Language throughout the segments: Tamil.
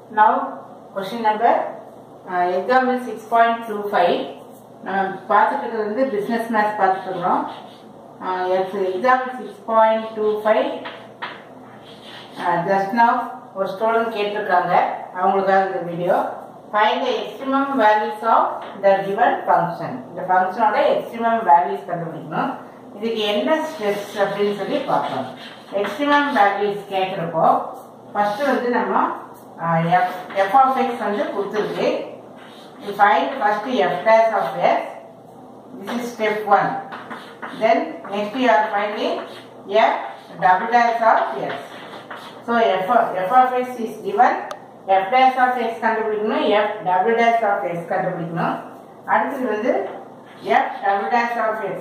Now, question number uh, example 6.25 நம்ம பார்த்துட்டு இருக்கிறது வந்து பிஸ்னஸ் மேத்ஸ் பார்த்துட்டு இருக்கிறோம் example six point two five just now ஒரு ஸ்டூடெண்ட் கேட்டிருக்காங்க அவங்களுக்காக இந்த video find the extremum values of the given function இந்த ஃபங்க்ஷனோட எக்ஸ்ட்ரிமம் வேல்யூஸ் கண்டுபிடிக்கணும் இதுக்கு என்ன ஸ்ட்ரெஸ் அப்படின்னு சொல்லி பார்க்கலாம் எக்ஸ்ட்ரிமம் வேல்யூஸ் கேட்குறப்போ ஃபர்ஸ்ட் வந்து நம்ம எஃப் எஃப் ஆஃப் எக்ஸ் வந்து கொடுத்துருக்கு find first f dash of s this is step 1 then next you are finding f double dash of s so f of, f of x is given f dash of x கண்டுபிடிக்கணும் f double dash of x கண்டுபிடிக்கணும் அடுத்தது வந்து f double dash of x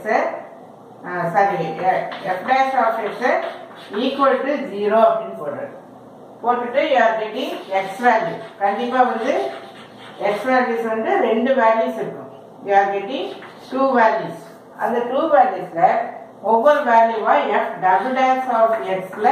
sorry f dash of x equal to 0 அப்படின்னு போடுறது போட்டுட்டு you are getting x value கண்டிப்பா வந்து x values வந்து ரெண்டு வேல்யூஸ் இருக்கும் you are getting two values அந்த டூ வேல்யூஸ்ல ஒவ்வொரு வேல்யூவா f double dash of x ல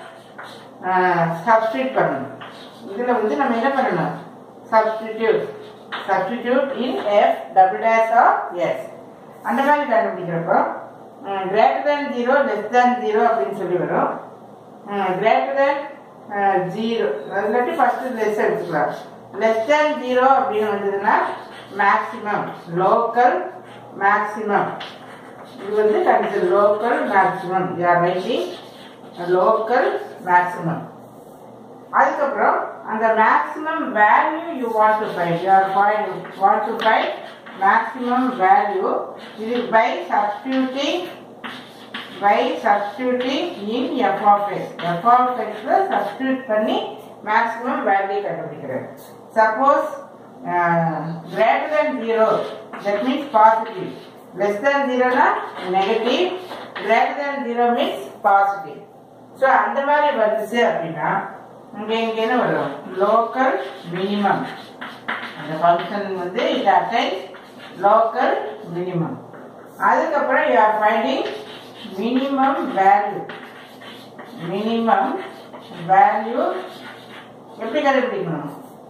சப்ஸ்டியூட் பண்ணணும் இதுல வந்து நம்ம என்ன பண்ணணும் substitute substitute in f double dash of s அந்த மாதிரி கண்டுபிடிக்கிறப்போ greater than zero less than zero அப்படின்னு சொல்லி வரும் கிரேட்டர் தேன் ஜீரோ இல்லாட்டி ஃபர்ஸ்ட் லெஸ் எடுத்துக்கலாம் லெஸ் தேன் ஜீரோ அப்படின்னு வந்ததுன்னா மேக்சிமம் லோக்கல் மேக்சிமம் இது வந்து கண்டிஷன் லோக்கல் மேக்சிமம் யார் ரைட்டிங் லோக்கல் மேக்சிமம் அதுக்கப்புறம் அந்த maximum value you want to find you are find want to find maximum value இது by substituting by substituting in f of x f of எக்ஸ்ல சப்ஸ்டியூட் பண்ணி மேக்ஸிமம் வேல்யூ கண்டுபிடிக்கிறது suppose greater than zero that means positive less than ஜீரோனா negative greater than zero means positive so அந்த மாதிரி வந்துச்சு அப்படின்னா இங்கே இங்கே என்ன வரும் லோக்கல் மினிமம் அந்த ஃபங்க்ஷன் வந்து இட் அட்டைன்ஸ் லோக்கல் மினிமம் அதுக்கப்புறம் you are finding minimum value minimum value எப்படி கண்டுபிடிக்கணும்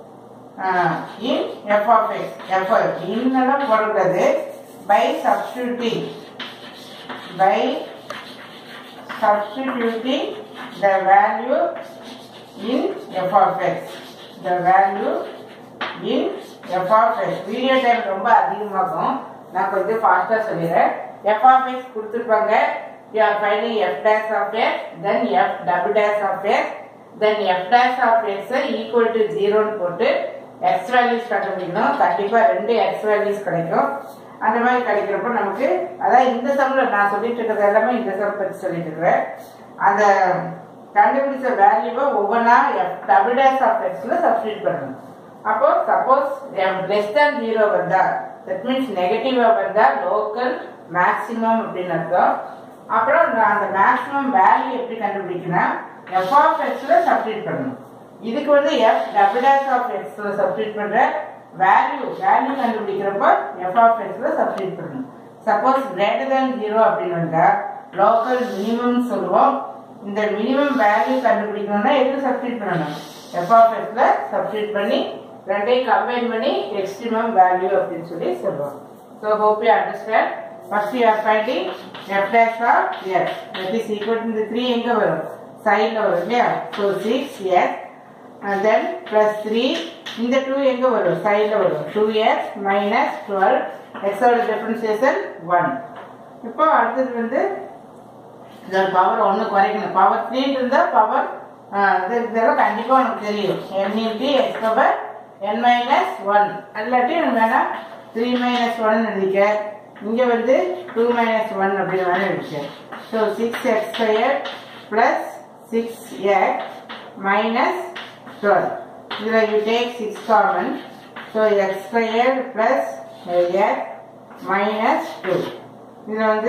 in f of x f இன்னெல்லாம் போடக்கூடாது by substituting by substituting the value in f of x the value in f of x video time ரொம்ப அதிகமாகும் நான் கொஞ்சம் ஃபாஸ்ட்டாக சொல்லிடுறேன் எஃப் ஆஃப் எக்ஸ் கொடுத்துருப்பாங்க you are finding f dash of x then f double dash of x then f dash of x equal to ஜீரோன்னு போட்டு எக்ஸ் வேல்யூஸ் கண்டுபிடிக்கணும் கண்டிப்பாக ரெண்டு எக்ஸ் வேல்யூஸ் கிடைக்கும் அந்த மாதிரி கிடைக்கிறப்போ நமக்கு அதான் இந்த சம்மில் நான் சொல்லிட்டு இருக்கிறது எல்லாமே இந்த சம் பற்றி சொல்லிட்டு இருக்கிறேன் அந்த கண்டுபிடிச்ச வேல்யூவை ஒவ்வொன்றா எஃப் டபுள் டேஸ் ஆஃப் எக்ஸில் சப்ஸ்டியூட் பண்ணணும் அப்போ சப்போஸ் லெஸ் தேன் ஜீரோ வந்தா தட் மீன்ஸ் நெகட்டிவாக வந்தா லோக்கல் மேக்ஸிமம் அப்படின்னு அர்த்தம் அப்புறம் அந்த மேக்ஸிமம் வேல்யூ எப்படி கண்டுபிடிக்கணும் எஃப் ஆஃப் எக்ஸில் சப்ஸ்டியூட் பண்ணணும் இதுக்கு வந்து எஃப் டபுள் டேஸ் ஆஃப் எக்ஸில் சப்ஸ்டியூட் பண்ணுற வேல்யூ வேல்யூ கண்டுபிடிக்கிறப்போ எஃப் ஆஃப் எக்ஸில் சப்ஸ்டியூட் பண்ணணும் சப்போஸ் கிரேட்டர் தேன் ஜீரோ அப்படின்னு வந்தால் லோக்கல் மினிமம் சொல்லுவோம் இந்த மினிமம் வேல்யூ கண்டுபிடிக்கணும்னா எது சப்ஸ்டியூட் பண்ணணும் எஃப் ஆஃப் எக்ஸில் சப்ஸ்டியூட் பண்ணி ரெண்டையும் கம்பைன் பண்ணி எக்ஸ்ட்ரீமம் வேல்யூ அப்படின்னு சொல்லி சொல்லுவோம் so hope you understand first you are finding f dash of s that is equal இந்த த்ரீ எங்கே வரும் சைடில் வரும் இல்லையா so six s and then plus 3 இந்த 2 எங்க வரும் சைடில் வரும் 2x minus 12 x ஓட டிஃபரன்சியேஷன் 1 இப்போ அடுத்தது வந்து இந்த பவர் ஒன்று குறைக்கணும் பவர் த்ரீ இருந்தால் பவர் இதெல்லாம் கண்டிப்பாக உனக்கு தெரியும் n into x power n minus one இல்லாட்டி வேணா த்ரீ மைனஸ் ஒன் எழுதிக்க இங்கே வந்து டூ மைனஸ் ஒன் அப்படின்னு வேணா எழுதிக்க so six x square plus six x minus 12. Here you take 6 common. So x squared plus x minus 2. இது வந்து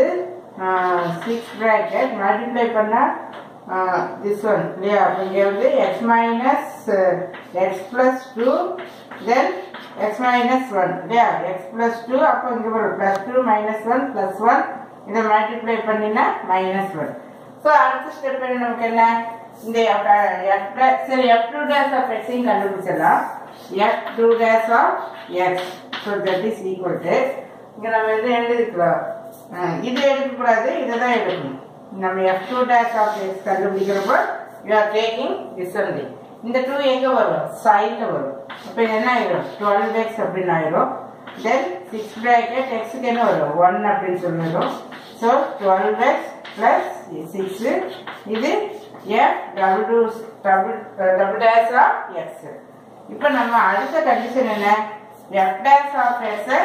சிக்ஸ் ப்ராக்கெட் மல்டிப்ளை பண்ணால் திஸ் ஒன் இல்லையா அப்போ இங்கே வந்து x minus x plus two then x minus one இல்லையா எக்ஸ் ப்ளஸ் டூ அப்போ இங்கே வரும் plus two minus one plus one இதை மல்டிப்ளை பண்ணினா மைனஸ் ஒன் ஸோ அடுத்த ஸ்டெப் என்ன நமக்கு என்ன இந்த எஃப் டேஷ் சரி எஃப் டூ டேஷ் ஆஃப் எக்ஸையும் கண்டுபிடிச்சிடலாம் f two dash of x so that is equal to இங்கே நம்ம இது எழுதிக்கலாம் அஹ் இது எடுக்கக்கூடாது இதை தான் எடுக்கணும் நம்ம f two dash of x கண்டுபிடிக்கிறப்போ you are taking this only இந்த டூ எங்கே வரும் சைடில் வரும் அப்போ இது என்ன ஆயிடும் டுவெல் எக்ஸ் அப்படின்னு ஆயிடும் தென் சிக்ஸ் ப்ராக்கெட் எக்ஸுக்கு என்ன வரும் ஒன் அப்படின்னு சொல்லிடும் so twelve x plus six இது f double double double dash of x இப்போ நம்ம அடுத்த கண்டிஷன் என்ன எஃப் டேஷ் ஆஃப் எக்ஸை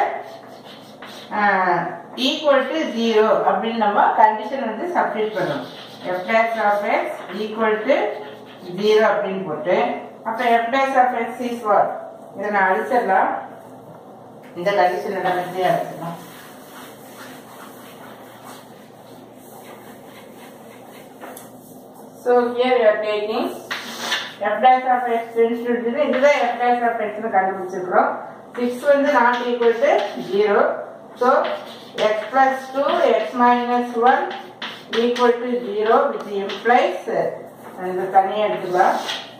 ஈக்குவல் டு ஜீரோ அப்படின்னு நம்ம கண்டிஷன் வந்து சப்ஸ்டிட் பண்ணணும் f dash of x equal to zero அப்படின்னு போட்டு அப்போ f dash of x is what இதை நான் அழிச்சிடலாம் இந்த கண்டிஷன் எல்லாமே அழிச்சிடலாம் So here we are taking f dash of x tends to zero. இதுதான் f dash of x னு கண்டுபிடிச்சிருக்கிறோம் 6 வந்து not equal to 0. So x plus 2 x minus 1 equal to 0 which implies இது தனியாக எடுத்துக்கலாம்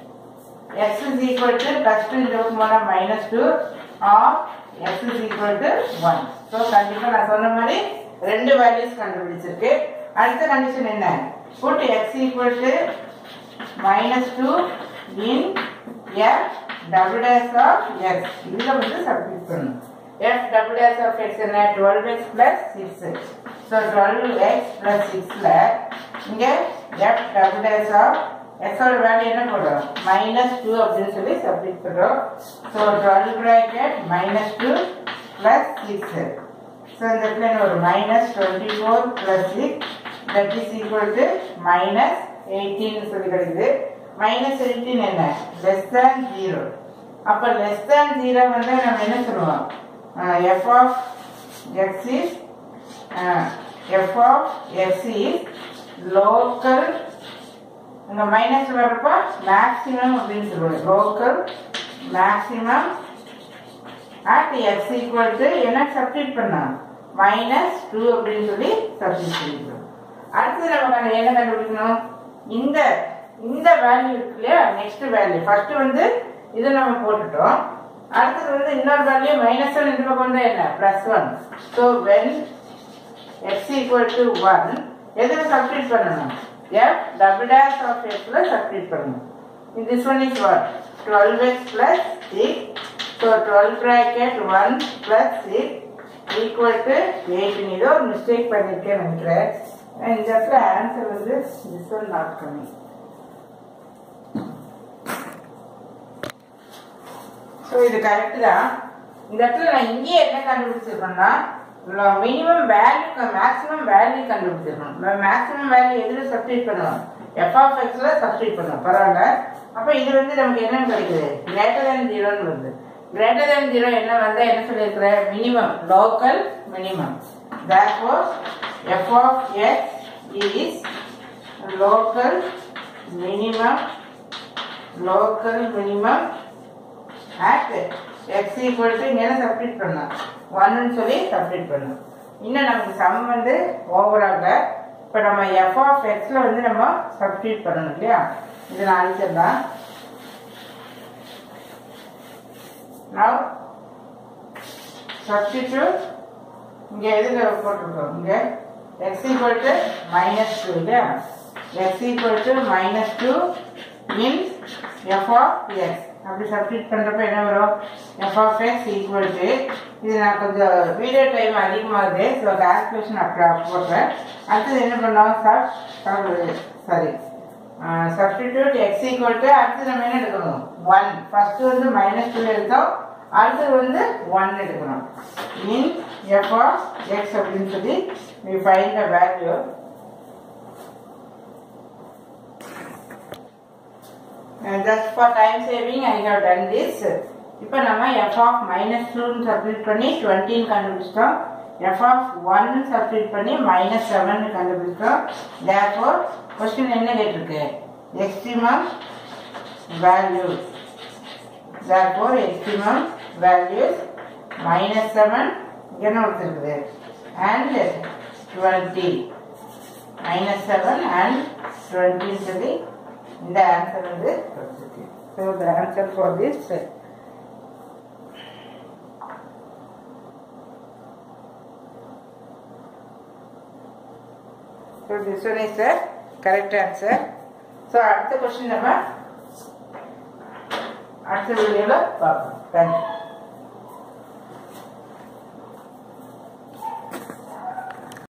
x is equal to plus 2 இந்த பக்கம் போனா minus 2 or x is equal to 1. So கண்டிப்பா நான் சொன்ன மாதிரி ரெண்டு வேல்யூஸ் கண்டுபிடிச்சிருக்கு அடுத்த கண்டிஷன் என்ன put x equal to minus 2 in f double dash of x இதுல வந்து சப்ஸ்டிட் பண்ணணும் f double dash of x என்ன 12x plus 6 so 12x plus 6 ல இங்க f double dash of x ஓட வேல்யூ என்ன போடுறோம் மைனஸ் டூ அப்படின்னு சொல்லி சப்ஸ்டிட் பண்றோம் so twelve bracket minus two plus six so இந்த இடத்துல என்ன ஒரு minus twenty four plus six that is equal to minus eighteen சொல்லி கிடைக்குது மைனஸ் எயிட்டீன் என்ன லெஸ் தேன் ஜீரோ அப்போ லெஸ் தேன் ஜீரோ வந்து நம்ம என்ன சொல்லுவோம் f of x is f of x is local இந்த மைனஸ் வர்றப்ப மேக்ஸிமம் அப்படின்னு சொல்லுவோம் local maximum at X equal to என்ன சப்ஸ்டிட் பண்ணோம் மைனஸ் டூ அப்படின்னு சொல்லி சப்ஸ்டிட் பண்ணிக்கிறோம் அடுத்து நம்ம கண்டு- என்ன கண்டுபிடிக்கணும் இந்த இந்த வேல்யூ இருக்கு இல்லையா நெக்ஸ்ட் வேல்யூ ஃபர்ஸ்ட் வந்து இதை நம்ம போட்டுட்டோம் அடுத்தது வந்து இன்னொரு வேல்யூ மைனஸ் ஒன் இந்த பக்கம் வந்தா என்ன plus one so when x equal to 1 எதுல substitute பண்ணணும் f double dash of x ல substitute பண்ணணும் In this one is what 12x plus 6 so 12 bracket 1 plus 6 equal to 8 இது ஒரு mistake பண்ணிருக்கேன் நினைக்கிறேன் இந்த இடத்துல ஆன்சர் வந்து this one not coming so இது கரெக்ட் தான் இந்த இடத்துல நான் இங்கேயே என்ன கண்டுபிடிச்சிருக்கேன்னா மினிமம் வேல்யூ மேக்ஸிமம் வேல்யூ கண்டுபிடிச்சிருக்கணும் மேக்ஸிமம் வேல்யூ எதில் சப்ஸ்டியூட் பண்ணுவோம் எஃப் ஆஃப் எக்ஸ்ல சப்ஸ்டியூட் பண்ணுவோம் பரவாயில்ல அப்போ இது வந்து நமக்கு என்ன கிடைக்குது கிரேட்டர் தேன் ஜீரோன்னு வருது கிரேட்டர் தேன் ஜீரோ என்ன வந்தால் என்ன சொல்லியிருக்கிறேன் minimum local minimum therefore f of x is local minimum local minimum at x equal to இங்க என்ன சப்ஸ்டிட் பண்ணலாம் ஒன்னு சொல்லி சப்ஸ்டிட் பண்ணலாம் இன்னும் நமக்கு சம் வந்து ஓவராக இப்போ நம்ம எஃப் ஆஃப் எக்ஸ்ல வந்து நம்ம சப்ஸ்டிட் பண்ணணும் இல்லையா இது நான் அழிச்சிடலாம் now substitute இங்க எதுல போட்டிருக்கோம் இங்க x equal to minus 2 இல்லையா x equal to minus 2 in f of x அப்படி சப்ஸ்டிட் பண்றப்ப என்ன வரும் f of x equal to இது நான் கொஞ்சம் வீடியோ டைம் அதிகமாகுது ஸோ கால்குலேஷன் அப்படி போடுறேன் அடுத்தது என்ன பண்ணோம் sub sorry substitute x equal to அடுத்து நம்ம என்ன எடுக்கணும் ஒன் ஃபர்ஸ்ட் வந்து மைனஸ் டூ எடுத்தோம் அடுத்தது வந்து ஒன் எடுக்கணும் இன் எஃப் ஆஃப் எக்ஸ் அப்படின்னு சொல்லி we find the value and just for time saving I have done this இப்போ நம்ம f of minus 2 சப்ஸ்டிட் பண்ணி 20 கண்டுபிடிச்சிட்டோம் f of 1 சப்ஸ்டிட் பண்ணி minus 7 கண்டுபிடிச்சிட்டோம் therefore question என்ன கேட்டிருக்கு extremum values therefore extremum values minus 7 இங்க என்ன கொடுத்துருக்குது and 20 minus 7 and 20 சொல்லி இந்த ஆன்சர் வந்து கிடைச்சிருக்கு so the answer for this so this one is the correct answer so அடுத்த கொஸ்டின் நம்ம அடுத்த வீடியோவில் பார்ப்போம் தேங்க்யூ